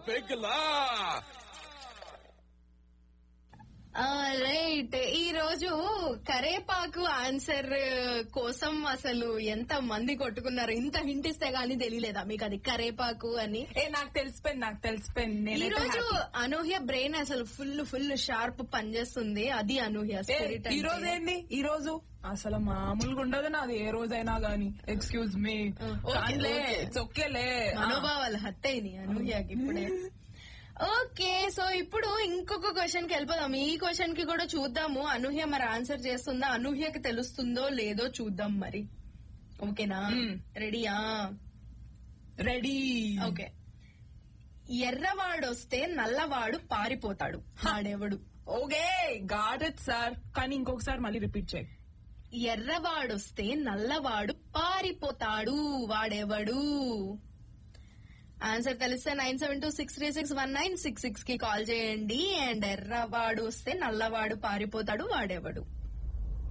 పెగ్లా right ఈ రోజు కరేపాకు ఆన్సర్ కోసం అసలు ఎంత మంది కొట్టుకున్నారు ఇంత హింట్ ఇస్తే గానీ తెలియలేదా మీకు అది కరేపాకు అని ఏ నాకు తెలిసిపోయింది నాకు తెలిసిపోయింది ఈ నేనైతే రోజు happy. అనూహ్య బ్రెయిన్ అసలు ఫుల్ ఫుల్ షార్ప్ పనిచేస్తుంది అది అనూహ్య ఏ, స్పిరిట్ ఈ రోజు ఏంది ఈ రోజు అసలు మామూలుగా ఉండదు నాది ఏ రోజైనా గానీ ఎక్స్క్యూజ్ మీ ఓకే, ఓకే. చొక్కేలే మనోభావాలు హత్య అయినాయి అనూహ్యకి ఇప్పుడే ఓకే సో ఇప్పుడు ఇంకొక క్వశ్చన్ కి వెళ్ళిపోదాం ఈ క్వశ్చన్ కి కూడా చూద్దాము అనూహ్య మరి ఆన్సర్ చేస్తుందా అనూహ్యకి తెలుస్తుందో లేదో చూద్దాం మరి ఓకేనా మ్మ్. రెడీయా రెడీ ఓకే ఎర్రవాడొస్తే నల్లవాడు పారిపోతాడు వాడెవడు ఓకే గాట్ ఇట్ సార్ కానీ ఇంకొకసారి మళ్ళీ రిపీట్ చేయి ఎర్రవాడొస్తే నల్లవాడు పారిపోతాడు వాడెవడు ఆన్సర్ తెలిస్తే nine seven two six three six one nine six six కి కాల్ చేయండి అండ్ ఎర్రవాడు వస్తే నల్లవాడు పారిపోతాడు వాడెవడు